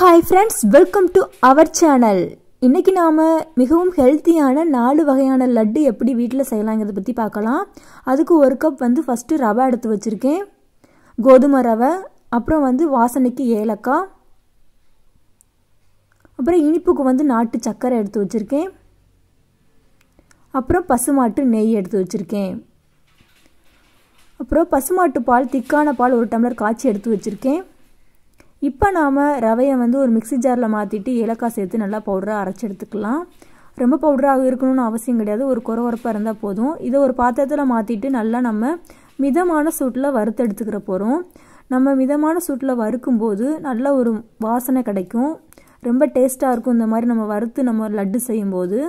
hi friends welcome to our channel இன்னைக்கு நாம் மிகவும் ஹெல்த்தியான நாலு வகையான லட்டு எப்படி வீட்டில் செய்யலாங்கிறத பற்றி பார்க்கலாம் அதுக்கு ஒரு கப் வந்து ஃபஸ்ட்டு ரவை எடுத்து வச்சுருக்கேன் கோதுமை ரவை அப்புறம் வந்து வாசனைக்கு ஏலக்காய் அப்புறம் இனிப்புக்கு வந்து நாட்டு சர்க்கரை எடுத்து வச்சுருக்கேன் அப்புறம் பசுமாட்டு நெய் எடுத்து வச்சுருக்கேன் அப்புறம் பசுமாட்டு பால் திக்கான பால் ஒரு டம்ளர் காய்ச்சி எடுத்து வச்சுருக்கேன் இப்போ நாம் ரவையை வந்து ஒரு மிக்சி ஜாரில் மாற்றிட்டு ஏலக்காய் சேர்த்து நல்லா பவுடராக அரைச்சி எடுத்துக்கலாம் ரொம்ப பவுடராக இருக்கணும்னு அவசியம் கிடையாது ஒரு குறவரப்பாக இருந்தால் போதும் இதை ஒரு பாத்திரத்தில் மாற்றிட்டு நல்லா நம்ம மிதமான சூட்டில் வறுத்து எடுத்துக்கிற போகிறோம் நம்ம மிதமான சூட்டில் வறுக்கும்போது நல்ல ஒரு வாசனை கிடைக்கும் ரொம்ப டேஸ்ட்டாக இருக்கும் இந்த மாதிரி நம்ம வறுத்து நம்ம லட்டு செய்யும்போது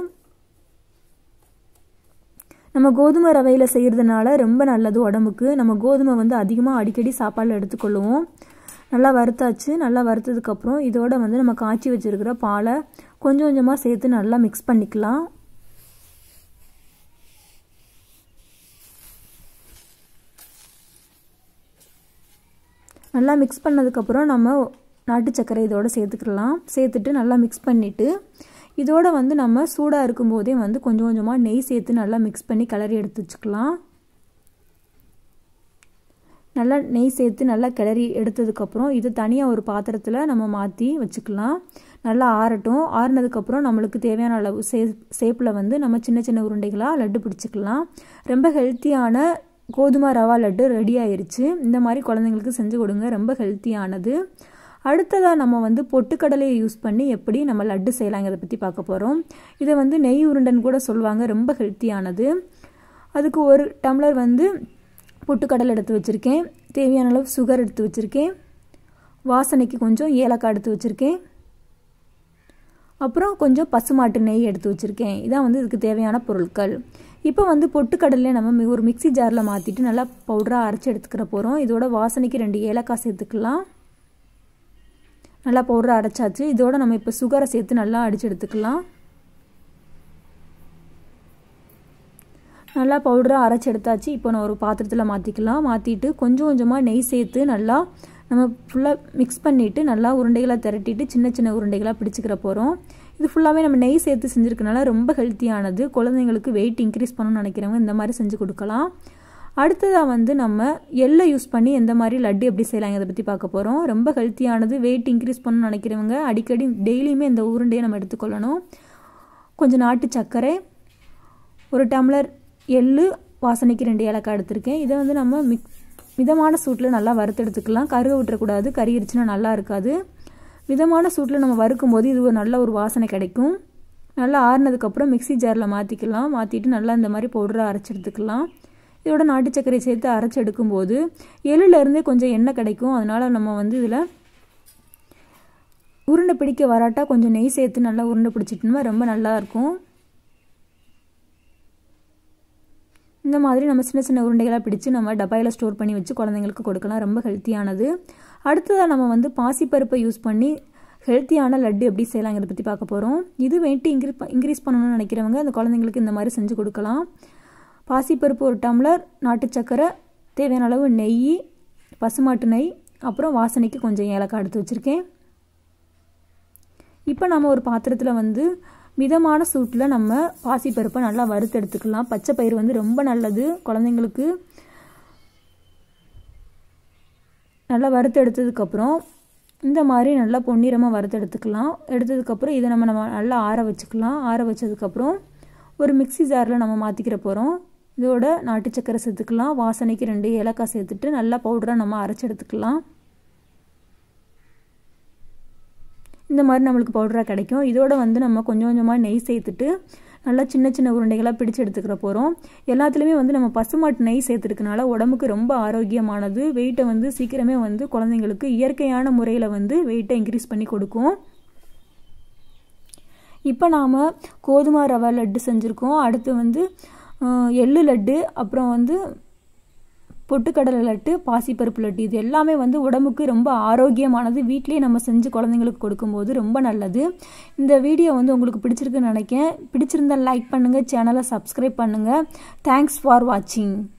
நம்ம கோதுமை ரவையில் செய்கிறதுனால ரொம்ப நல்லது உடம்புக்கு நம்ம கோதுமை வந்து அதிகமாக அடிக்கடி சாப்பாடில் எடுத்துக்கொள்ளுவோம் நல்லா வறுத்தாச்சு நல்லா வறுத்ததுக்கப்புறம் இதோட வந்து நம்ம காய்ச்சி வச்சுருக்கிற பாலை கொஞ்சம் கொஞ்சமாக சேர்த்து நல்லா மிக்ஸ் பண்ணிக்கலாம் நல்லா மிக்ஸ் பண்ணதுக்கப்புறம் நம்ம நாட்டு சர்க்கரை இதோட சேர்த்துக்கலாம் சேர்த்துட்டு நல்லா மிக்ஸ் பண்ணிவிட்டு இதோட வந்து நம்ம சூடாக இருக்கும்போதே வந்து கொஞ்சம் கொஞ்சமாக நெய் சேர்த்து நல்லா மிக்ஸ் பண்ணி கிளறி எடுத்து வச்சுக்கலாம் நல்லா நெய் சேர்த்து நல்லா கிளறி எடுத்ததுக்கப்புறம் இது தனியாக ஒரு பாத்திரத்தில் நம்ம மாற்றி வச்சுக்கலாம் நல்லா ஆறட்டும் ஆறினதுக்கப்புறம் நம்மளுக்கு தேவையான அளவு சே சேப்பில் வந்து நம்ம சின்ன சின்ன உருண்டைகளாக லட்டு பிடிச்சிக்கலாம் ரொம்ப ஹெல்த்தியான கோதுமை ரவா லட்டு ரெடி ஆயிருச்சு இந்த மாதிரி குழந்தைங்களுக்கு செஞ்சு கொடுங்க ரொம்ப ஹெல்த்தியானது அடுத்ததாக நம்ம வந்து பொட்டுக்கடலையை யூஸ் பண்ணி எப்படி நம்ம லட்டு செய்யலாங்கிறத பற்றி பார்க்க போகிறோம் இதை வந்து நெய் உருண்டைன்னு கூட சொல்லுவாங்க ரொம்ப ஹெல்த்தியானது அதுக்கு ஒரு டம்ளர் வந்து பொட்டுக்கடலை எடுத்து வச்சுருக்கேன் தேவையான அளவு சுகர் எடுத்து வச்சுருக்கேன் வாசனைக்கு கொஞ்சம் ஏலக்காய் எடுத்து வச்சுருக்கேன் அப்புறம் கொஞ்சம் பசுமாட்டு நெய் எடுத்து வச்சுருக்கேன் இதான் வந்து இதுக்கு தேவையான பொருட்கள் இப்போ வந்து பொட்டுக்கடலை நம்ம ஒரு மிக்சி ஜாரில் மாற்றிட்டு நல்லா பவுடராக அரைச்சி எடுத்துக்கிற போகிறோம் இதோட வாசனைக்கு ரெண்டு ஏலக்காய் சேர்த்துக்கலாம் நல்லா பவுடராக அரைச்சாச்சு இதோட நம்ம இப்போ சுகரை சேர்த்து நல்லா அடித்து எடுத்துக்கலாம் நல்லா பவுடராக அரைச்சி எடுத்தாச்சு இப்போ நான் ஒரு பாத்திரத்தில் மாற்றிக்கலாம் மாற்றிட்டு கொஞ்சம் கொஞ்சமாக நெய் சேர்த்து நல்லா நம்ம ஃபுல்லாக மிக்ஸ் பண்ணிவிட்டு நல்லா உருண்டைகளாக திரட்டிட்டு சின்ன சின்ன உருண்டைகளாக பிடிச்சிக்கிற போகிறோம் இது ஃபுல்லாகவே நம்ம நெய் சேர்த்து செஞ்சுருக்கனால ரொம்ப ஹெல்த்தியானது குழந்தைங்களுக்கு வெயிட் இன்க்ரீஸ் பண்ணணும்னு நினைக்கிறவங்க இந்த மாதிரி செஞ்சு கொடுக்கலாம் அடுத்ததாக வந்து நம்ம எள்ளை யூஸ் பண்ணி எந்த மாதிரி லட்டு எப்படி செய்யலாம் இதை பற்றி பார்க்க போகிறோம் ரொம்ப ஹெல்த்தியானது வெயிட் இன்க்ரீஸ் பண்ணணும்னு நினைக்கிறவங்க அடிக்கடி டெய்லியுமே இந்த உருண்டையை நம்ம எடுத்துக்கொள்ளணும் கொஞ்சம் நாட்டு சர்க்கரை ஒரு டம்ளர் எள்ளு வாசனைக்கு ரெண்டு ஏலக்காய் எடுத்திருக்கேன் இதை வந்து நம்ம மிக் மிதமான சூட்டில் நல்லா வறுத்து எடுத்துக்கலாம் கருக விட்டுறக்கூடாது கறியிருச்சுன்னா நல்லா இருக்காது மிதமான சூட்டில் நம்ம வறுக்கும் போது இது ஒரு நல்ல ஒரு வாசனை கிடைக்கும் நல்லா ஆறுனதுக்கப்புறம் மிக்சி ஜாரில் மாற்றிக்கலாம் மாற்றிட்டு நல்லா இந்த மாதிரி பவுடராக அரைச்சி எடுத்துக்கலாம் இதோட நாட்டு சர்க்கரை சேர்த்து அரைச்சி எடுக்கும்போது எள்ளுலேருந்தே கொஞ்சம் எண்ணெய் கிடைக்கும் அதனால் நம்ம வந்து இதில் உருண்டை பிடிக்க வராட்டா கொஞ்சம் நெய் சேர்த்து நல்லா உருண்டை பிடிச்சிட்டோம்னா ரொம்ப நல்லாயிருக்கும் இந்த மாதிரி நம்ம சின்ன சின்ன உருண்டைகளாக பிடிச்சி நம்ம டப்பாயில் ஸ்டோர் பண்ணி வச்சு குழந்தைங்களுக்கு கொடுக்கலாம் ரொம்ப ஹெல்த்தியானது அடுத்ததாக நம்ம வந்து பாசிப்பருப்பை யூஸ் பண்ணி ஹெல்த்தியான லட்டு எப்படி செய்யலாங்கிறத பற்றி பார்க்க போகிறோம் இது வெயிட் இன்க்ரீ இன்க்ரீஸ் பண்ணணும்னு நினைக்கிறவங்க அந்த குழந்தைங்களுக்கு இந்த மாதிரி செஞ்சு கொடுக்கலாம் பாசிப்பருப்பு ஒரு டம்ளர் நாட்டு சக்கரை தேவையான அளவு நெய் பசுமாட்டு நெய் அப்புறம் வாசனைக்கு கொஞ்சம் ஏலக்காய் எடுத்து வச்சுருக்கேன் இப்போ நம்ம ஒரு பாத்திரத்தில் வந்து மிதமான சூட்டில் நம்ம பாசிப்பருப்பை நல்லா வறுத்து எடுத்துக்கலாம் பச்சை பயிர் வந்து ரொம்ப நல்லது குழந்தைங்களுக்கு நல்லா வறுத்து எடுத்ததுக்கப்புறம் இந்த மாதிரி நல்லா பொன்னிறமாக வறுத்து எடுத்துக்கலாம் எடுத்ததுக்கப்புறம் இதை நம்ம நம்ம நல்லா ஆற வச்சுக்கலாம் ஆற வச்சதுக்கப்புறம் ஒரு மிக்சி ஜாரில் நம்ம மாற்றிக்கிற போகிறோம் இதோட நாட்டு சக்கரை சேர்த்துக்கலாம் வாசனைக்கு ரெண்டு ஏலக்காய் சேர்த்துட்டு நல்லா பவுடராக நம்ம அரைச்சி எடுத்துக்கலாம் இந்த மாதிரி நம்மளுக்கு பவுடராக கிடைக்கும் இதோட வந்து நம்ம கொஞ்சம் கொஞ்சமாக நெய் சேர்த்துட்டு நல்லா சின்ன சின்ன உருண்டைகளாக பிடிச்சு எடுத்துக்கிற போகிறோம் எல்லாத்துலேயுமே வந்து நம்ம பசுமாட்டு நெய் சேர்த்துருக்கனால உடம்புக்கு ரொம்ப ஆரோக்கியமானது வெயிட்டை வந்து சீக்கிரமே வந்து குழந்தைங்களுக்கு இயற்கையான முறையில் வந்து வெயிட்டை இன்க்ரீஸ் பண்ணி கொடுக்கும் இப்போ நாம் கோதுமை ரவை லட்டு செஞ்சுருக்கோம் அடுத்து வந்து எள்ளு லட்டு அப்புறம் வந்து பொட்டுக்கடலை லட்டு பாசிப்பருப்பு லட்டு இது எல்லாமே வந்து உடம்புக்கு ரொம்ப ஆரோக்கியமானது வீட்லேயே நம்ம செஞ்சு குழந்தைங்களுக்கு கொடுக்கும்போது ரொம்ப நல்லது இந்த வீடியோ வந்து உங்களுக்கு பிடிச்சிருக்குன்னு நினைக்கிறேன் பிடிச்சிருந்தா லைக் பண்ணுங்கள் சேனலை சப்ஸ்கிரைப் பண்ணுங்கள் தேங்க்ஸ் ஃபார் வாட்சிங்